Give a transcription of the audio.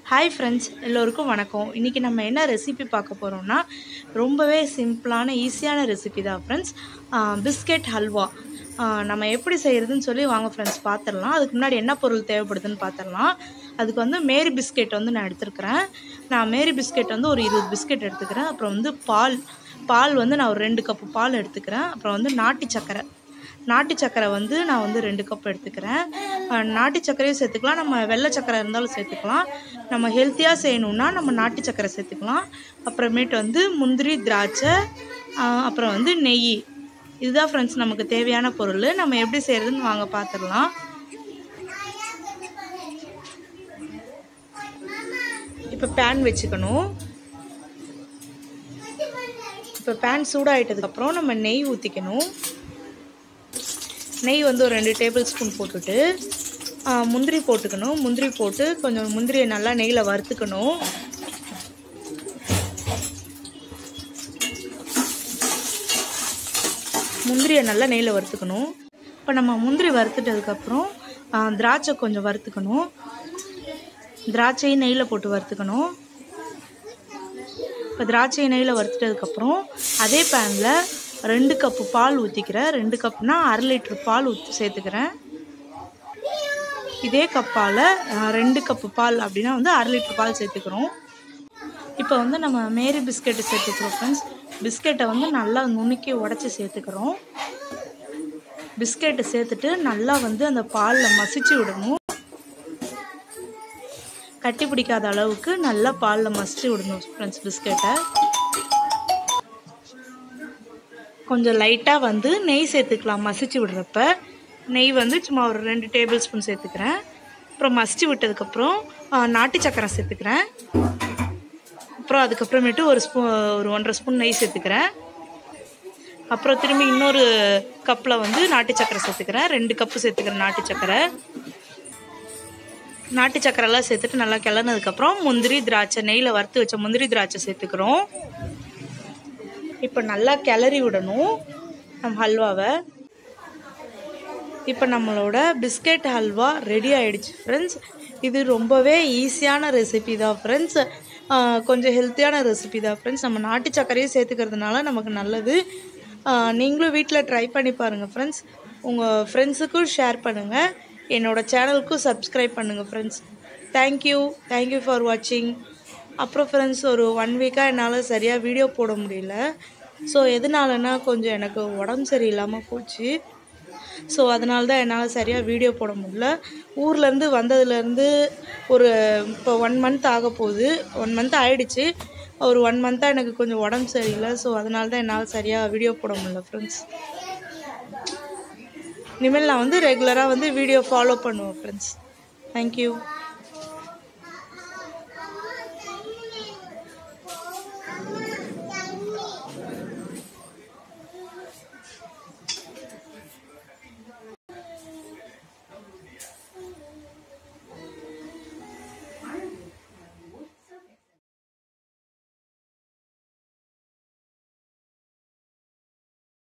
hi friends எல்லோருக்கும் வணக்கம் இன்றைக்கி நம்ம என்ன ரெசிபி பார்க்க போகிறோம்னா ரொம்பவே சிம்பிளான ஈஸியான ரெசிபி தான் ஃப்ரெண்ட்ஸ் பிஸ்கெட் ஹல்வா ஆஹ் நம்ம எப்படி செய்கிறதுன்னு சொல்லி வாங்க ஃப்ரெண்ட்ஸ் பார்த்துடலாம் அதுக்கு முன்னாடி என்ன பொருள் தேவைப்படுதுன்னு பார்த்துடலாம் அதுக்கு வந்து மேரி பிஸ்கெட் வந்து நான் எடுத்துருக்கிறேன் நான் மேரி பிஸ்கெட் வந்து ஒரு இருபது பிஸ்கெட் எடுத்துக்கிறேன் அப்புறம் வந்து பால் பால் வந்து நான் ஒரு ரெண்டு கப்பு பால் எடுத்துக்கிறேன் அப்புறம் வந்து நாட்டு சக்கரை நாட்டு சக்கரை வந்து நான் வந்து ரெண்டு கப் எடுத்துக்கிறேன் அஹ் நாட்டு சக்கரையும் சேர்த்துக்கலாம் நம்ம வெள்ளை சக்கரை இருந்தாலும் சேர்த்துக்கலாம் நம்ம ஹெல்த்தியாக செய்யணுன்னா நம்ம நாட்டு சக்கரை சேர்த்துக்கலாம் அப்புறமேட்டு வந்து முந்திரி திராட்சை அஹ் அப்புறம் வந்து நெய் இதுதான் ஃப்ரெண்ட்ஸ் நமக்கு தேவையான பொருள் நம்ம எப்படி செய்கிறதுன்னு வாங்க பார்த்துடலாம் இப்போ பேன் வச்சுக்கணும் இப்போ பேன் சூடாயிட்டதுக்கப்புறம் நம்ம நெய் ஊற்றிக்கணும் நெய் வந்து ஒரு ரெண்டு டேபிள் ஸ்பூன் போட்டுட்டு ஆ, முந்திரி போட்டுக்கணும் முந்திரி போட்டு கொஞ்சம் முந்திரியை நல்லா நெய்யில் வறுத்துக்கணும் முந்திரியை நல்லா நெய்யில் வறுத்துக்கணும் இப்போ நம்ம முந்திரி வறுத்துட்டதுக்கப்புறம் ஆ, திராட்சை கொஞ்சம் வறுத்துக்கணும் திராட்சையும் நெய்யில் போட்டு வறுத்துக்கணும் இப்போ திராட்சை நெய்யில் வறுத்துட்டதுக்கப்புறம் அதே பேனில் ரெண்டு கப்பு பால் ஊற்றிக்கிறேன் ரெண்டு கப்னா அரை லிட்டர் பால் ஊற்றி சேர்த்துக்கிறேன் இதே கப்பால் ரெண்டு கப்பு பால் அப்படின்னா வந்து அரை லிட்டர் பால் சேர்த்துக்கிறோம் இப்போ வந்து நம்ம மேரி பிஸ்கெட்டு சேர்த்துக்கிறோம் ஃப்ரெண்ட்ஸ் பிஸ்கெட்டை வந்து நல்லா நுணுக்கி உடச்சி சேர்த்துக்கிறோம் பிஸ்கெட்டை சேர்த்துட்டு நல்லா வந்து அந்த பாலில் மசிச்சு விடணும் கட்டி பிடிக்காத அளவுக்கு நல்லா பாலில் மசிச்சு விடணும் ஃப்ரெண்ட்ஸ் பிஸ்கெட்டை கொஞ்சம் லைட்டாக வந்து நெய் சேர்த்துக்கலாம் மசிச்சு விடுறப்ப நெய் வந்து சும்மா ஒரு ரெண்டு டேபிள் ஸ்பூன் சேர்த்துக்கிறேன் அப்புறம் மசிச்சு விட்டதுக்கப்புறம் ஆ, நாட்டு சக்கரை சேர்த்துக்கிறேன் அப்புறம் அதுக்கப்புறமேட்டு ஒரு ஸ்பூ ஒரு ஒன்றரை ஸ்பூன் நெய் சேர்த்துக்கிறேன் அப்புறம் திரும்பி இன்னொரு கப்பில் வந்து நாட்டு சக்கரை சேர்த்துக்கிறேன் ரெண்டு கப்பு சேர்த்துக்கிறேன் நாட்டு சக்கரை நாட்டு சக்கரைலாம் சேர்த்துட்டு நல்லா கிளறினதுக்கப்புறம் முந்திரி திராட்சை நெய்யில் வறுத்து வச்ச முந்திரி திராட்சை சேர்த்துக்கிறோம் இப்போ நல்லா கிளறி விடணும் நம்ம ஹல்வாவை இப்போ நம்மளோட பிஸ்கெட் ஹல்வா ரெடி ஆயிடுச்சு ஃப்ரெண்ட்ஸ் இது ரொம்பவே ஈஸியான ரெசிபி தான் ஃப்ரெண்ட்ஸ் கொஞ்சம் ஹெல்த்தியான ரெசிபி தான் ஃப்ரெண்ட்ஸ் நம்ம நாட்டு சர்க்கரையும் சேர்த்துக்கிறதுனால நமக்கு நல்லது ஆஹ் நீங்களும் வீட்டில் ட்ரை பண்ணி பாருங்கள் ஃப்ரெண்ட்ஸ் உங்கள் ஃப்ரெண்ட்ஸுக்கும் ஷேர் பண்ணுங்கள் என்னோடய சேனலுக்கும் சப்ஸ்கிரைப் பண்ணுங்கள் ஃப்ரெண்ட்ஸ் தேங்க்யூ தேங்க்யூ ஃபார் வாட்சிங் அப்புறம் ஃப்ரெண்ட்ஸ் ஒரு ஒன் வீக்காக என்னால் சரியாக வீடியோ போட முடியல ஸோ எதனாலனா கொஞ்சம் எனக்கு உடம்பு சரியில்லாமல் போச்சு ஸோ அதனால தான் என்னால் சரியாக வீடியோ போட முடியல ஊர்லேருந்து வந்ததுலேருந்து ஒரு இப்போ ஒன் மந்த் ஆக போகுது ஒன் மந்த் ஆயிடுச்சு ஒரு ஒன் மந்த்தாக எனக்கு கொஞ்சம் உடம்பு சரியில்லை ஸோ அதனால தான் என்னால் சரியாக வீடியோ போட முடியல ஃப்ரெண்ட்ஸ் இனிமேல் நான் வந்து ரெகுலராக வந்து வீடியோ ஃபாலோ பண்ணுவேன் ஃப்ரெண்ட்ஸ் தேங்க்யூ